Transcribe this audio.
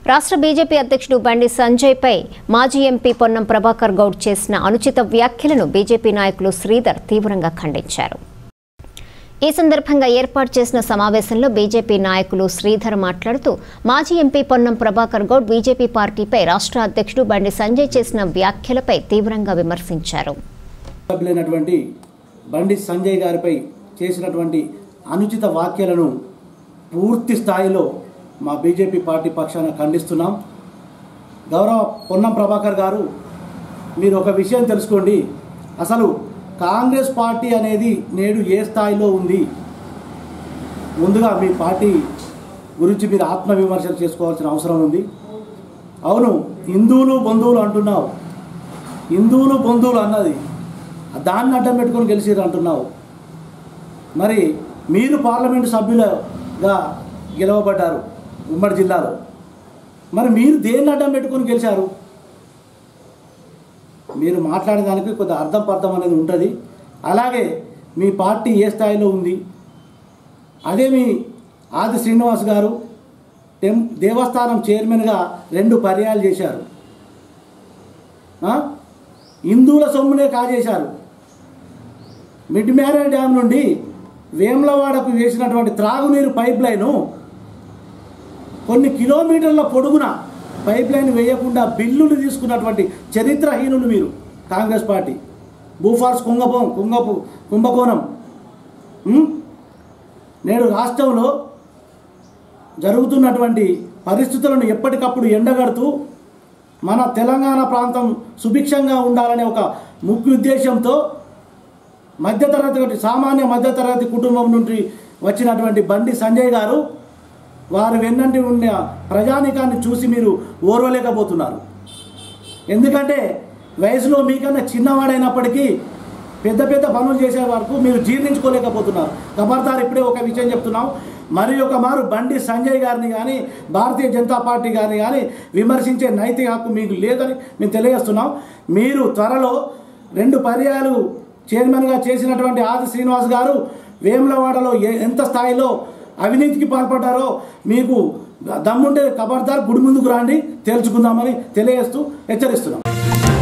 రాష్ట్ర బీజేపీ అధ్యక్షుడు బండి సంజయ్పై మాజీ ఎంపీ పొన్నం ప్రభాకర్ గౌడ్ చేసిన అనుచిత వ్యాఖ్యలను బీజేపీ నాయకులు శ్రీధర్ తీవ్రంగా ఖండించారు ఈ సందర్భంగా ఏర్పాటు చేసిన సమావేశంలో బీజేపీ నాయకులు శ్రీధర్ మాట్లాడుతూ మాజీ ఎంపీ పొన్నం ప్రభాకర్ గౌడ్ బీజేపీ పార్టీపై రాష్ట్ర అధ్యక్షుడు బండి సంజయ్ చేసిన వ్యాఖ్యలపై తీవ్రంగా విమర్శించారు సభ్యులైనటువంటి బండి సంజయ్ గారిపై చేసినటువంటి అనుచిత వ్యాఖ్యలను పూర్తి స్థాయిలో మా బీజేపీ పార్టీ పక్షాన ఖండిస్తున్నాం గౌరవ పొన్నం ప్రభాకర్ గారు మీరు ఒక విషయం తెలుసుకోండి అసలు కాంగ్రెస్ పార్టీ అనేది నేడు ఏ స్థాయిలో ఉంది ముందుగా మీ పార్టీ గురించి మీరు ఆత్మవిమర్శ చేసుకోవాల్సిన అవసరం ఉంది అవును హిందువులు బంధువులు అంటున్నావు హిందువులు బంధువులు అన్నది దాన్ని అడ్డం పెట్టుకొని గెలిచిరు అంటున్నావు మరి మీరు పార్లమెంటు సభ్యులుగా గెలవబడ్డారు ఉమ్మడి జిల్లాలో మరి మీరు దేన్ని అడ్డం పెట్టుకొని గెలిచారు మీరు మాట్లాడేదానికి కొంత అర్థం పర్థం అనేది ఉంటుంది అలాగే మీ పార్టీ ఏ స్థాయిలో ఉంది అదే మీ ఆది శ్రీనివాస్ గారు టెం దేవస్థానం చైర్మన్గా రెండు పర్యాలు చేశారు ఆ? హిందువుల సొమ్మునే కాజేశారు మిడ్ మ్యారేజ్ డ్యామ్ నుండి వేములవాడకు వేసినటువంటి త్రాగునీరు పైప్ లైను కొన్ని కిలోమీటర్ల పొడుగున పైప్ లైన్ వేయకుండా బిల్లులు తీసుకున్నటువంటి చరిత్రహీనులు మీరు కాంగ్రెస్ పార్టీ భూఫార్స్ కుంగపో కుంగపు కుంభకోణం ఉం? నేడు రాష్ట్రంలో జరుగుతున్నటువంటి పరిస్థితులను ఎప్పటికప్పుడు ఎండగడుతూ మన తెలంగాణ ప్రాంతం సుభిక్షంగా ఉండాలనే ఒక ముఖ్య ఉద్దేశంతో మధ్యతరగతి సామాన్య మధ్యతరగతి కుటుంబం నుండి వచ్చినటువంటి బండి సంజయ్ గారు వారు వెన్నంటి ఉన్న ప్రజానికాన్ని చూసి మీరు ఓర్వలేకపోతున్నారు ఎందుకంటే వయసులో మీకన్నా చిన్నవాడైనప్పటికీ పెద్ద పెద్ద పనులు చేసే వరకు మీరు జీర్ణించుకోలేకపోతున్నారు ఖబర్దార్ ఇప్పుడే ఒక విషయం చెప్తున్నాం మరి ఒక మారు బండి సంజయ్ గారిని కానీ భారతీయ జనతా పార్టీ గారిని కానీ విమర్శించే నైతిక హక్కు మీకు లేదని మేము తెలియజేస్తున్నాం మీరు త్వరలో రెండు పర్యాలు చైర్మన్గా చేసినటువంటి ఆది శ్రీనివాస్ గారు వేములవాడలో ఏ- ఎంత స్థాయిలో అవినీతికి పాల్పడ్డారో మీకు దమ్ముంటే ఖబర్దార్ గుడి ముందుకు రాండి తేల్చుకుందామని తెలియజేస్తూ హెచ్చరిస్తున్నాం